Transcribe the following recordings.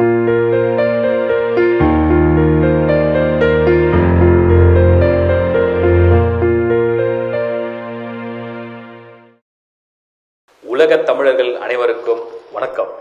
உலகத் தமிழர்கள் அனைவருக்கும் வணக்கம்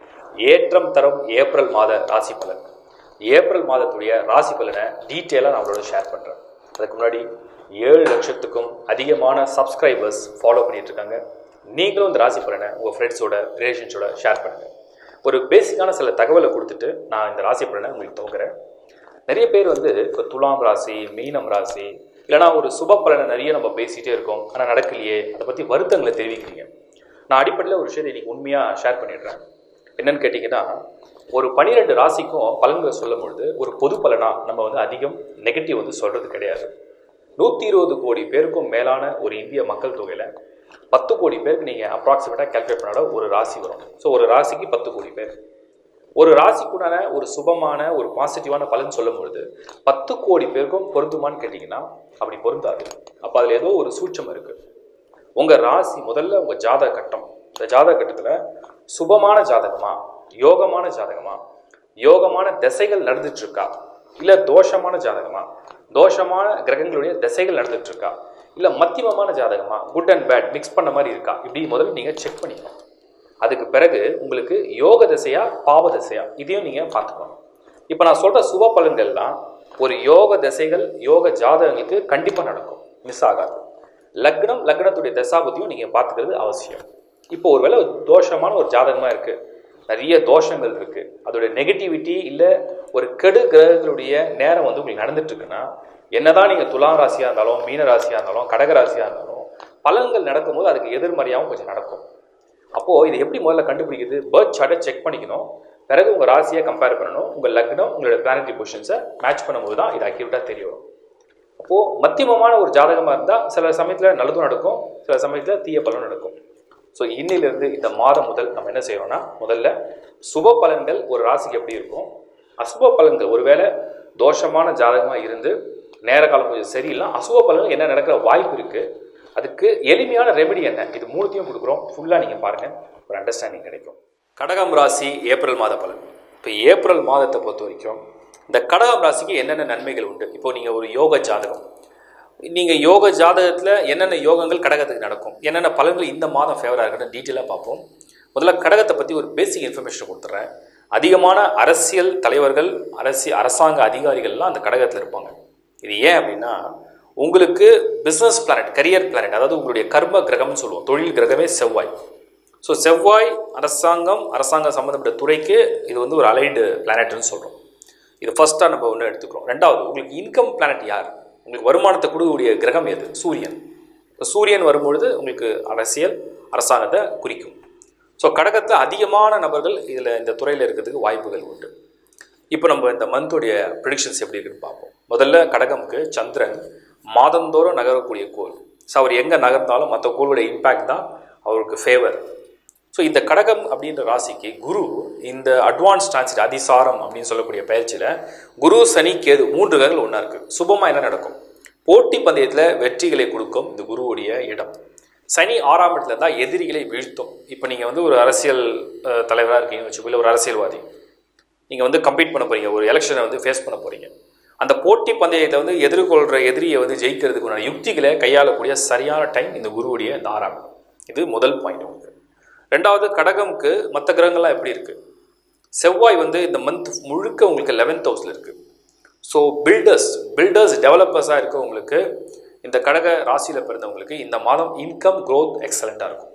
ஏற்றம் தரும் ஏப்ரல் மாத ராசி பலன் ஏப்ரல் மாதத்துடைய ராசி பலனை டீட்டெயிலாக நான் அவங்களோட ஷேர் பண்ணுறேன் அதுக்கு முன்னாடி ஏழு லட்சத்துக்கும் அதிகமான சப்ஸ்கிரைபர்ஸ் ஃபாலோ பண்ணிட்டு இருக்காங்க நீங்களும் இந்த ராசி பலனை உங்கள் ஃப்ரெண்ட்ஸோட ரிலேஷன்ஸோட ஷேர் பண்ணுங்கள் ஒரு பேசிக்கான சில தகவலை கொடுத்துட்டு நான் இந்த ராசி பலனை உங்களுக்கு துவங்குறேன் நிறைய பேர் வந்து இப்போ துலாம் ராசி மீனம் ராசி இல்லைனா ஒரு சுப பலனை நிறைய நம்ம பேசிகிட்டே இருக்கோம் ஆனால் நடக்கலையே அதை பற்றி வருத்தங்களை தெரிவிக்கிறீங்க நான் அடிப்படையில் ஒரு விஷயத்தை இன்னைக்கு உண்மையாக ஷேர் பண்ணிடுறேன் என்னன்னு கேட்டிங்கன்னா ஒரு பனிரெண்டு ராசிக்கும் பலன்களை சொல்லும் பொழுது ஒரு பொது பலனாக நம்ம வந்து அதிகம் நெகட்டிவ் வந்து சொல்கிறது கிடையாது நூற்றி இருபது கோடி பேருக்கும் மேலான ஒரு இந்திய மக்கள் தொகையில் பத்து கோடி பேருக்கு நீங்கள் அப்ராக்சிமேட்டாக கேல்குலேட் பண்ணாட ஒரு ராசி வரும் ஸோ ஒரு ராசிக்கு பத்து கோடி பேர் ஒரு ராசிக்குண்டான ஒரு சுபமான ஒரு பாசிட்டிவான பலன் சொல்லும் பொழுது பத்து கோடி பேருக்கும் பொருந்துமான்னு கேட்டிங்கன்னா அப்படி பொருந்தாது அப்போ அதில் ஏதோ ஒரு சூட்சம் இருக்குது உங்கள் ராசி முதல்ல உங்கள் ஜாதக கட்டம் இந்த ஜாதக கட்டத்தில் சுபமான ஜாதகமா யோகமான ஜாதகமா யோகமான திசைகள் நடந்துட்டு இருக்கா இல்லை தோஷமான ஜாதகமா தோஷமான கிரகங்களுடைய திசைகள் நடந்துட்டு இருக்கா இல்லை மத்தியமமான ஜாதகமா குட் அண்ட் பேட் மிக்ஸ் பண்ண மாதிரி இருக்கா இப்படி முதல்ல நீங்கள் செக் பண்ணிக்கணும் அதுக்கு பிறகு உங்களுக்கு யோக திசையா பாவ திசையா இதையும் நீங்கள் பார்த்துக்கணும் இப்போ நான் சொல்கிற சுப பலன்கள்லாம் ஒரு யோக திசைகள் யோக ஜாதகங்களுக்கு கண்டிப்பாக நடக்கும் மிஸ் ஆகாது லக்னம் லக்னத்துடைய தசாபதியும் நீங்கள் பார்த்துக்கிறது அவசியம் இப்போ ஒருவேளை ஒரு தோஷமான ஒரு ஜாதகமாக இருக்குது நிறைய தோஷங்கள் இருக்குது அதோடைய நெகட்டிவிட்டி இல்லை ஒரு கெடு கிரகங்களுடைய நேரம் வந்து உங்களுக்கு நடந்துட்டு இருக்குன்னா என்னதான் நீங்கள் துலாம் ராசியாக இருந்தாலும் மீன ராசியாக இருந்தாலும் கடக ராசியாக இருந்தாலும் பலன்கள் நடக்கும்போது அதுக்கு எதிர்மறையாகவும் கொஞ்சம் நடக்கும் அப்போது இது எப்படி முதல்ல கண்டுபிடிக்குது பேர்த் சார்ட்டை செக் பண்ணிக்கணும் பிறகு உங்கள் ராசியை கம்பேர் பண்ணணும் உங்கள் லக்னம் உங்களோட பிளானட்டரி பொசிஷன்ஸை மேட்ச் பண்ணும்போது தான் இது அக்யூரேட்டாக தெரிய வரும் அப்போது மத்தியமமான ஒரு ஜாதகமாக இருந்தால் சில சமயத்தில் நல்லதும் நடக்கும் சில சமயத்தில் தீய பலனும் நடக்கும் ஸோ இன்னிலிருந்து இந்த மாதம் முதல் நம்ம என்ன செய்யறோம்னா முதல்ல சுப பலன்கள் ஒரு ராசிக்கு எப்படி இருக்கும் அசுப பலன்கள் ஒருவேளை தோஷமான ஜாதகமாக இருந்து நேர காலம் கொஞ்சம் சரியில்லை அசுப பலன்கள் என்ன நடக்கிற வாய்ப்பு இருக்குது அதுக்கு எளிமையான ரெமெடி என்ன இது மூணுத்தையும் கொடுக்குறோம் ஃபுல்லாக நீங்கள் பாருங்கள் ஒரு அண்டர்ஸ்டாண்டிங் கிடைக்கும் கடகம் ராசி ஏப்ரல் மாத பலன் இப்போ ஏப்ரல் மாதத்தை பொறுத்த வரைக்கும் இந்த கடகம் ராசிக்கு என்னென்ன நன்மைகள் உண்டு இப்போ நீங்கள் ஒரு யோக ஜாதகம் நீங்கள் யோக ஜாதகத்தில் என்னென்ன யோகங்கள் கடகத்துக்கு நடக்கும் என்னென்ன பலன்கள் இந்த மாதம் ஃபேவராக இருக்குன்னு டீட்டெயிலாக பார்ப்போம் முதல்ல கடகத்தை பற்றி ஒரு பேசிக் இன்ஃபர்மேஷன் கொடுத்துட்றேன் அதிகமான அரசியல் தலைவர்கள் அரசி அரசாங்க அதிகாரிகள்லாம் அந்த கடகத்தில் இருப்பாங்க இது ஏன் அப்படின்னா உங்களுக்கு பிஸ்னஸ் பிளானட் கரியர் பிளானட் அதாவது உங்களுடைய கர்ம கிரகம்னு சொல்லுவோம் தொழில் கிரகமே செவ்வாய் ஸோ செவ்வாய் அரசாங்கம் அரசாங்கம் சம்மந்தப்பட்ட துறைக்கு இது வந்து ஒரு அலைடு பிளானட்னு சொல்கிறோம் இது ஃபஸ்ட்டாக நம்ம ஒன்று எடுத்துக்கிறோம் ரெண்டாவது உங்களுக்கு இன்கம் பிளானட் யார் உங்களுக்கு வருமானத்தை கொடுக்கக்கூடிய கிரகம் எது சூரியன் இப்போ சூரியன் வரும்பொழுது உங்களுக்கு அரசியல் அரசாங்கத்தை குறிக்கும் ஸோ கடகத்தில் அதிகமான நபர்கள் இதில் இந்த துறையில் இருக்கிறதுக்கு வாய்ப்புகள் உண்டு இப்போ நம்ம இந்த மந்தோடைய ப்ரிடிக்ஷன்ஸ் எப்படி இருக்குன்னு பார்ப்போம் முதல்ல கடகமுக்கு சந்திரன் மாதந்தோறும் நகரக்கூடிய கோள் ஸோ அவர் எங்கே நகர்ந்தாலும் மற்ற கோளுடைய இம்பேக்ட் தான் அவருக்கு ஃபேவர் ஸோ இந்த கடகம் அப்படின்ற ராசிக்கு குரு இந்த அட்வான்ஸ் டிரான்சிட் அதிசாரம் அப்படின்னு சொல்லக்கூடிய பயிற்சியில் குரு சனி கேது மூன்று கிரகங்கள் ஒன்றா இருக்குது சுபமாக என்ன நடக்கும் போட்டி பந்தயத்தில் வெற்றிகளை கொடுக்கும் இந்த குருவுடைய இடம் சனி ஆறாம் இடத்துல இருந்தால் எதிரிகளை வீழ்த்தும் இப்போ நீங்கள் வந்து ஒரு அரசியல் தலைவராக இருக்கீங்கன்னு வச்சுக்கோ இல்லை ஒரு அரசியல்வாதி நீங்கள் வந்து கம்பீட் பண்ண போகிறீங்க ஒரு எலெக்ஷனை வந்து ஃபேஸ் பண்ண போகிறீங்க அந்த போட்டி பந்தயத்தை வந்து எதிர்கொள்கிற எதிரியை வந்து ஜெயிக்கிறதுக்குண்டான யுக்திகளை கையாளக்கூடிய சரியான டைம் இந்த குருவுடைய இந்த ஆறாம் இடம் இது முதல் பாயிண்ட் உங்களுக்கு ரெண்டாவது கடகம்க்கு மற்ற கிரகங்கள்லாம் எப்படி இருக்குது செவ்வாய் வந்து இந்த மந்த் முழுக்க உங்களுக்கு லெவன்த் ஹவுஸில் இருக்குது ஸோ பில்டர்ஸ் பில்டர்ஸ் டெவலப்பர்ஸாக இருக்கவங்களுக்கு இந்த கடக ராசியில் பிறந்தவங்களுக்கு இந்த மாதம் இன்கம் க்ரோத் எக்ஸலண்ட்டாக இருக்கும்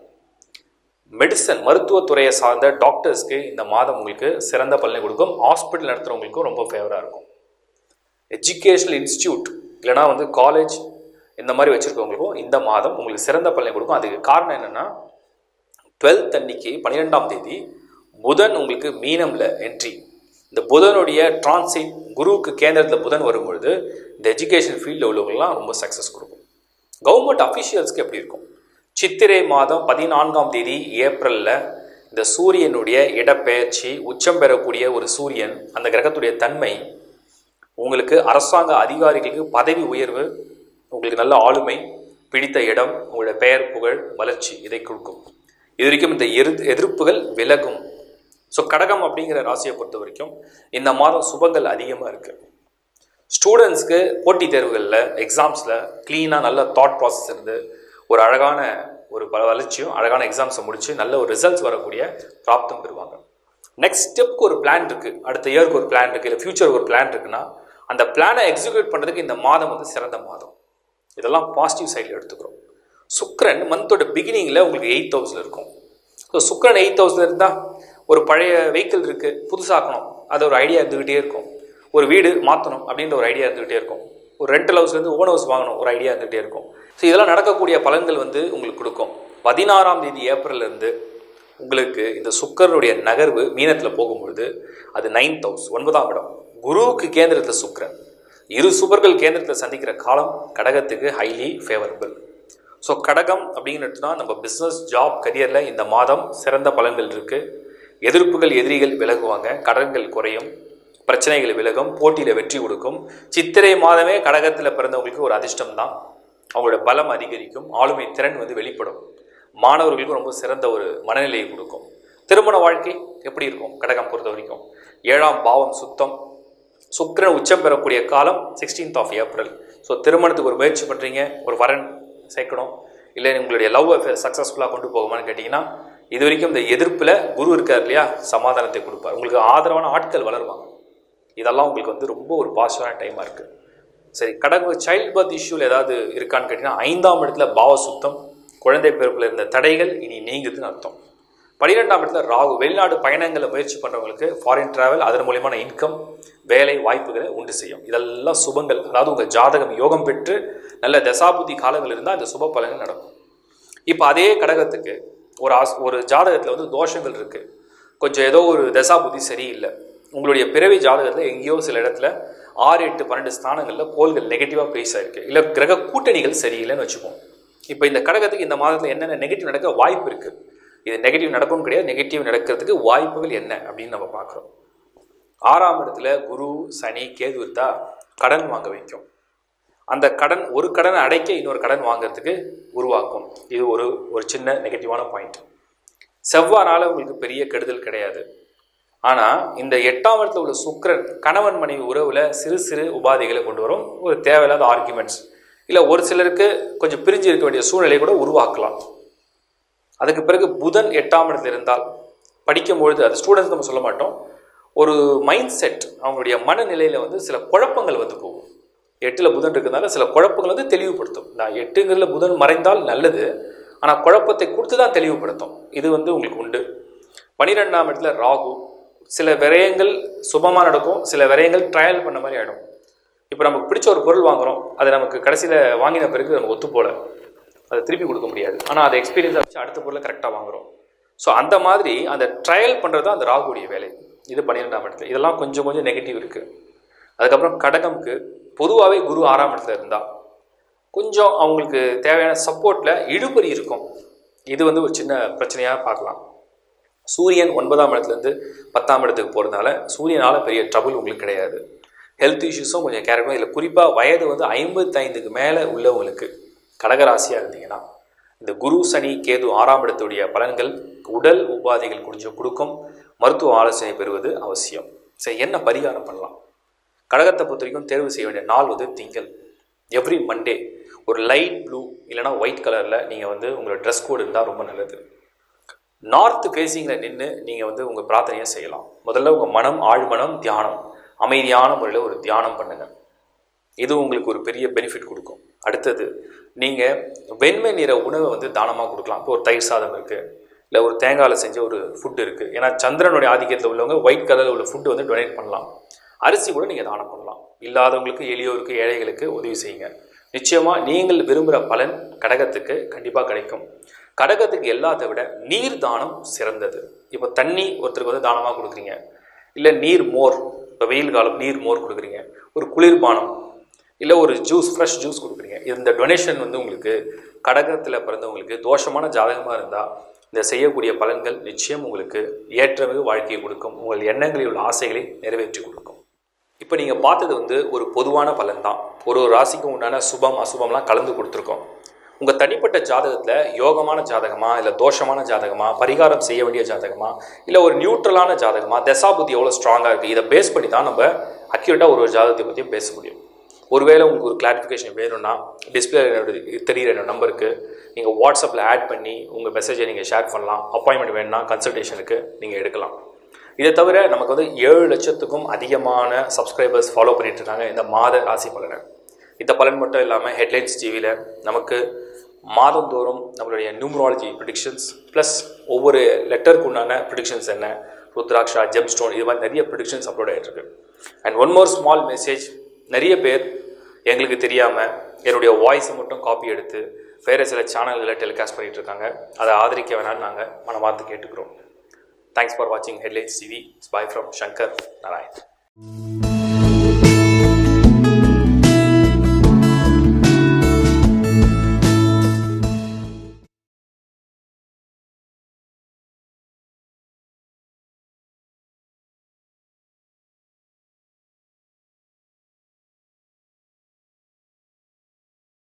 மெடிசன் மருத்துவத்துறையை சார்ந்த டாக்டர்ஸ்க்கு இந்த மாதம் உங்களுக்கு சிறந்த பலனை கொடுக்கும் ஹாஸ்பிட்டல் நடத்துகிறவங்களுக்கும் ரொம்ப ஃபேவராக இருக்கும் எஜுகேஷனல் இன்ஸ்டியூட் இல்லைனா வந்து காலேஜ் இந்த மாதிரி வச்சுருக்கவங்களுக்கும் இந்த மாதம் உங்களுக்கு சிறந்த பலனை கொடுக்கும் அதுக்கு காரணம் என்னென்னா டுவெல்த் அன்னைக்கு பன்னிரெண்டாம் தேதி புதன் உங்களுக்கு மீனமில் என்ட்ரி இந்த புதனுடைய டிரான்சிட் குருவுக்கு கேந்திரத்தில் புதன் வரும்பொழுது இந்த எஜுகேஷன் ஃபீல்டில் உள்ளவங்கலாம் ரொம்ப சக்ஸஸ் கொடுக்கும் கவர்மெண்ட் அஃபிஷியல்ஸ்க்கு எப்படி இருக்கும் சித்திரை மாதம் பதினான்காம் தேதி ஏப்ரலில் இந்த சூரியனுடைய இடப்பெயர்ச்சி உச்சம் பெறக்கூடிய ஒரு சூரியன் அந்த கிரகத்துடைய தன்மை உங்களுக்கு அரசாங்க அதிகாரிகளுக்கு பதவி உயர்வு உங்களுக்கு நல்ல ஆளுமை பிடித்த இடம் உங்களுடைய பெயர் புகழ் வளர்ச்சி இதை கொடுக்கும் இது வரைக்கும் இந்த எரு எதிர்ப்புகள் விலகும் ஸோ கடகம் அப்படிங்கிற ராசியை பொறுத்த வரைக்கும் இந்த மாதம் சுபங்கள் அதிகமாக இருக்குது ஸ்டூடெண்ட்ஸ்க்கு போட்டித் தேர்வுகளில் எக்ஸாம்ஸில் க்ளீனாக நல்ல தாட் ப்ராசஸ் இருந்து ஒரு அழகான ஒரு பல வளர்ச்சியும் அழகான எக்ஸாம்ஸை முடித்து நல்ல ஒரு ரிசல்ட்ஸ் வரக்கூடிய பிராப்தம் பெறுவாங்க நெக்ஸ்ட் ஸ்டெப்க்கு ஒரு பிளான் இருக்குது அடுத்த இயருக்கு ஒரு பிளான் இருக்குது இல்லை ஃப்யூச்சருக்கு ஒரு பிளான் இருக்குன்னா அந்த பிளானை எக்ஸிக்யூட் பண்ணுறதுக்கு இந்த மாதம் வந்து சிறந்த மாதம் இதெல்லாம் பாசிட்டிவ் சைடில் எடுத்துக்கிறோம் சுக்ரன் மந்தோட பிகினிங்கில் உங்களுக்கு எயிட் ஹவுஸில் இருக்கும் ஸோ சுக்ரன் எயிட் ஹவுஸில் இருந்தால் ஒரு பழைய வெஹிக்கிள் இருக்குது புதுசாக்கணும் அது ஒரு ஐடியா இருந்துக்கிட்டே இருக்கும் ஒரு வீடு மாற்றணும் அப்படின்ற ஒரு ஐடியா இருந்துகிட்டே இருக்கும் ஒரு ரெண்டல் ஹவுஸ்லேருந்து ஓன் ஹவுஸ் வாங்கணும் ஒரு ஐடியா இருந்துகிட்டே இருக்கும் ஸோ இதெல்லாம் நடக்கக்கூடிய பலன்கள் வந்து உங்களுக்கு கொடுக்கும் பதினாறாம் தேதி ஏப்ரல்லேருந்து உங்களுக்கு இந்த சுக்கரனுடைய நகர்வு மீனத்தில் போகும்பொழுது அது நைன்த் ஹவுஸ் ஒன்பதாம் இடம் குருவுக்கு கேந்திரத்தில் சுக்கரன் இரு சுபர்கள் கேந்திரத்தில் சந்திக்கிற காலம் கடகத்துக்கு ஹைலி ஃபேவரபிள் ஸோ கடகம் அப்படிங்கிறதுனா நம்ம பிஸ்னஸ் ஜாப் கரியரில் இந்த மாதம் சிறந்த பலன்கள் இருக்குது எதிர்ப்புகள் எதிரிகள் விலகுவாங்க கடன்கள் குறையும் பிரச்சனைகள் விலகும் போட்டியில் வெற்றி கொடுக்கும் சித்திரை மாதமே கடகத்தில் பிறந்தவங்களுக்கு ஒரு அதிர்ஷ்டம் தான் அவங்களோட பலம் அதிகரிக்கும் ஆளுமை திறன் வந்து வெளிப்படும் மாணவர்களுக்கும் ரொம்ப சிறந்த ஒரு மனநிலையை கொடுக்கும் திருமண வாழ்க்கை எப்படி இருக்கும் கடகம் பொறுத்த வரைக்கும் ஏழாம் பாவம் சுத்தம் சுக்கிரன் உச்சம் பெறக்கூடிய காலம் சிக்ஸ்டீன்த் ஆஃப் ஏப்ரல் ஸோ திருமணத்துக்கு ஒரு முயற்சி பண்ணுறீங்க ஒரு வரன் சேர்க்கணும் இல்லை உங்களுடைய லவ் அஃபேர் சக்ஸஸ்ஃபுல்லாக கொண்டு போகுமான்னு கேட்டிங்கன்னா இது வரைக்கும் இந்த எதிர்ப்பில் குரு இருக்கார் இல்லையா சமாதானத்தை கொடுப்பார் உங்களுக்கு ஆதரவான ஆட்கள் வளருவாங்க இதெல்லாம் உங்களுக்கு வந்து ரொம்ப ஒரு பாசிட்டிவான டைமாக இருக்குது சரி கடகு சைல்ட் பர்த் இஷ்யூவில் ஏதாவது இருக்கான்னு கேட்டிங்கன்னா ஐந்தாம் இடத்துல பாவ சுத்தம் குழந்தை பிறப்பில் இருந்த தடைகள் இனி நீங்குதுன்னு அர்த்தம் பன்னிரெண்டாம் இடத்துல ராகு வெளிநாடு பயணங்களை முயற்சி பண்ணுறவங்களுக்கு ஃபாரின் டிராவல் அதன் மூலியமான இன்கம் வேலை வாய்ப்புகளை உண்டு செய்யும் இதெல்லாம் சுபங்கள் அதாவது உங்கள் ஜாதகம் யோகம் பெற்று நல்ல தசாபுத்தி காலங்கள் இருந்தால் இந்த சுப பலன்கள் நடக்கும் இப்போ அதே கடகத்துக்கு ஒரு ஆஸ் ஒரு ஜாதகத்தில் வந்து தோஷங்கள் இருக்குது கொஞ்சம் ஏதோ ஒரு தசாபுத்தி சரியில்லை உங்களுடைய பிறவி ஜாதகத்தில் எங்கேயோ சில இடத்துல ஆறு எட்டு பன்னெண்டு ஸ்தானங்களில் கோள்கள் நெகட்டிவாக பிளேஸ் ஆயிருக்கு இல்லை கிரக கூட்டணிகள் சரியில்லைன்னு வச்சுப்போம் இப்போ இந்த கடகத்துக்கு இந்த மாதத்தில் என்னென்ன நெகட்டிவ் நடக்க வாய்ப்பு இருக்குது இது நெகட்டிவ் நடக்கும் கிடையாது நெகட்டிவ் நடக்கிறதுக்கு வாய்ப்புகள் என்ன அப்படின்னு நம்ம பார்க்குறோம் ஆறாம் இடத்துல குரு சனி கேது இருந்தா கடன் வாங்க வைக்கும் அந்த கடன் ஒரு கடனை அடைக்க இன்னொரு கடன் வாங்குறதுக்கு உருவாக்கும் இது ஒரு ஒரு சின்ன நெகட்டிவான பாயிண்ட் செவ்வாறால் உங்களுக்கு பெரிய கெடுதல் கிடையாது ஆனால் இந்த எட்டாம் இடத்துல உள்ள சுக்கிரன் கணவன் மனைவி உறவில் சிறு சிறு உபாதைகளை கொண்டு வரும் ஒரு தேவையில்லாத ஆர்குமெண்ட்ஸ் இல்லை ஒரு சிலருக்கு கொஞ்சம் பிரிஞ்சு இருக்க வேண்டிய சூழ்நிலை கூட உருவாக்கலாம் அதுக்கு பிறகு புதன் எட்டாம் இடத்துல இருந்தால் படிக்கும்பொழுது அது ஸ்டூடெண்ட்ஸ் நம்ம சொல்ல மாட்டோம் ஒரு மைண்ட் செட் அவங்களுடைய மனநிலையில் வந்து சில குழப்பங்கள் வந்து போகும் எட்டில் புதன் இருக்கிறதுனால சில குழப்பங்கள் வந்து தெளிவுபடுத்தும் நான் எட்டுங்கிறதுல புதன் மறைந்தால் நல்லது ஆனால் குழப்பத்தை கொடுத்து தான் தெளிவுபடுத்தும் இது வந்து உங்களுக்கு உண்டு பனிரெண்டாம் இடத்துல ராகு சில விரயங்கள் சுபமாக நடக்கும் சில விரயங்கள் ட்ரையல் பண்ண மாதிரி ஆகிடும் இப்போ நமக்கு பிடிச்ச ஒரு பொருள் வாங்குறோம் அது நமக்கு கடைசியில் வாங்கின பிறகு நம்ம ஒத்து போல அதை திருப்பி கொடுக்க முடியாது ஆனால் அதை எக்ஸ்பீரியன்ஸாக வச்சு அடுத்த பொருளை கரெக்டாக வாங்குறோம் ஸோ அந்த மாதிரி அந்த ட்ரையல் பண்ணுறது தான் அந்த ராகுடைய வேலை இது பன்னிரெண்டாம் இடத்துல இதெல்லாம் கொஞ்சம் கொஞ்சம் நெகட்டிவ் இருக்குது அதுக்கப்புறம் கடகம்க்கு பொதுவாகவே குரு ஆறாம் இடத்துல இருந்தால் கொஞ்சம் அவங்களுக்கு தேவையான சப்போர்ட்டில் இழுபறி இருக்கும் இது வந்து ஒரு சின்ன பிரச்சனையாக பார்க்கலாம் சூரியன் ஒன்பதாம் இடத்துலேருந்து பத்தாம் இடத்துக்கு போகிறதுனால சூரியனால் பெரிய ட்ரபுள் உங்களுக்கு கிடையாது ஹெல்த் இஷ்யூஸும் கொஞ்சம் கேர் பண்ணணும் இதில் குறிப்பாக வயது வந்து ஐம்பத்தைந்துக்கு மேலே உள்ளவங்களுக்கு கடகராசியாக இருந்தீங்கன்னா இந்த குரு சனி கேது ஆறாம் இடத்துடைய பலன்கள் உடல் உபாதைகள் கொஞ்சம் கொடுக்கும் மருத்துவ ஆலோசனை பெறுவது அவசியம் சரி என்ன பரிகாரம் பண்ணலாம் கடகத்தை பொறுத்த வரைக்கும் தேர்வு செய்ய வேண்டிய நாள் வந்து திங்கள் எவ்ரி மண்டே ஒரு லைட் ப்ளூ இல்லைனா ஒயிட் கலரில் நீங்கள் வந்து உங்களோட ட்ரெஸ் கோடு இருந்தால் ரொம்ப நல்லது நார்த் ஃபேஸிங்கில் நின்று நீங்கள் வந்து உங்கள் பிரார்த்தனையை செய்யலாம் முதல்ல உங்கள் மனம் ஆழ்மனம் தியானம் அமைதியான முறையில் ஒரு தியானம் பண்ணுங்கள் இது உங்களுக்கு ஒரு பெரிய பெனிஃபிட் கொடுக்கும் அடுத்தது நீங்கள் வெண்மை நிற உணவை வந்து தானமாக கொடுக்கலாம் இப்போ ஒரு தயிர் சாதம் இருக்குது இல்லை ஒரு தேங்காயில் செஞ்ச ஒரு ஃபுட் இருக்குது ஏன்னா சந்திரனுடைய ஆதிக்கத்தில் உள்ளவங்க ஒயிட் கலரில் உள்ள ஃபுட்டு வந்து டொனேட் பண்ணலாம் அரிசி கூட நீங்கள் தானம் பண்ணலாம் இல்லாதவங்களுக்கு எளியோருக்கு ஏழைகளுக்கு உதவி செய்யுங்க நிச்சயமாக நீங்கள் விரும்புகிற பலன் கடகத்துக்கு கண்டிப்பாக கிடைக்கும் கடகத்துக்கு எல்லாத்தை விட நீர் தானம் சிறந்தது இப்போ தண்ணி ஒருத்தருக்கு வந்து தானமாக கொடுக்குறீங்க இல்லை நீர் மோர் இப்போ வெயில் காலம் நீர் மோர் கொடுக்குறீங்க ஒரு குளிர்பானம் இல்லை ஒரு ஜூஸ் ஃப்ரெஷ் ஜூஸ் கொடுக்குறீங்க இந்த டொனேஷன் வந்து உங்களுக்கு கடகத்தில் பிறந்தவங்களுக்கு தோஷமான ஜாதகமாக இருந்தால் இந்த செய்யக்கூடிய பலன்கள் நிச்சயம் உங்களுக்கு ஏற்றமிகு வாழ்க்கையை கொடுக்கும் உங்கள் எண்ணங்களில் உள்ள ஆசைகளை நிறைவேற்றி கொடுக்கும் இப்போ நீங்கள் பார்த்தது வந்து ஒரு பொதுவான பலன் தான் ஒரு ஒரு ராசிக்கும் உண்டான சுபம் அசுபம்லாம் கலந்து கொடுத்துருக்கோம் உங்கள் தனிப்பட்ட ஜாதகத்தில் யோகமான ஜாதகமா இல்லை தோஷமான ஜாதகமா பரிகாரம் செய்ய வேண்டிய ஜாதகமா இல்லை ஒரு நியூட்ரலான ஜாதகமா தசாபுத்தி எவ்வளோ ஸ்ட்ராங்காக இருக்குது இதை பேஸ் பண்ணி தான் நம்ம அக்யூரேட்டாக ஒரு ஒரு ஜாதகத்தை பற்றியும் பேச முடியும் ஒருவேளை உங்களுக்கு ஒரு கிளாரிஃபிகேஷன் வேணும்னா டிஸ்பிளே தெரிகிற என்னோட நம்பருக்கு நீங்கள் வாட்ஸ்அப்பில் ஆட் பண்ணி உங்கள் மெசேஜை நீங்கள் ஷேர் பண்ணலாம் அப்பாயின்மெண்ட் வேணும்னா கன்சல்டேஷனுக்கு நீங்கள் எடுக்கலாம் இதை தவிர நமக்கு வந்து ஏழு லட்சத்துக்கும் அதிகமான சப்ஸ்கிரைபர்ஸ் ஃபாலோ பண்ணிட்டு இருக்காங்க இந்த மாத ராசி பலனை இந்த பலன் மட்டும் இல்லாமல் ஹெட்லைன்ஸ் டிவியில் நமக்கு மாதந்தோறும் நம்மளுடைய நியூமராலஜி ப்ரிடிக்ஷன்ஸ் ப்ளஸ் ஒவ்வொரு லெட்டருக்கு உண்டான ப்ரிடிக்ஷன்ஸ் என்ன ருத்ராக்ஷா ஜெம் ஸ்டோன் இது மாதிரி நிறைய ப்ரிடிக்ஷன்ஸ் அப்லோட் ஆகிட்டு இருக்கு and one more small message நிறைய பேர் எங்களுக்கு தெரியாமல் என்னுடைய வாய்ஸை மட்டும் காப்பி எடுத்து வேறு சில சேனல்களில் டெலிகாஸ்ட் பண்ணிட்டு இருக்காங்க அதை ஆதரிக்க வேணாம்னு நாங்கள் மனமார்த்து கேட்டுக்கிறோம் தேங்க்ஸ் ஃபார் வாட்சிங் headlines TV bye from Shankar Narayan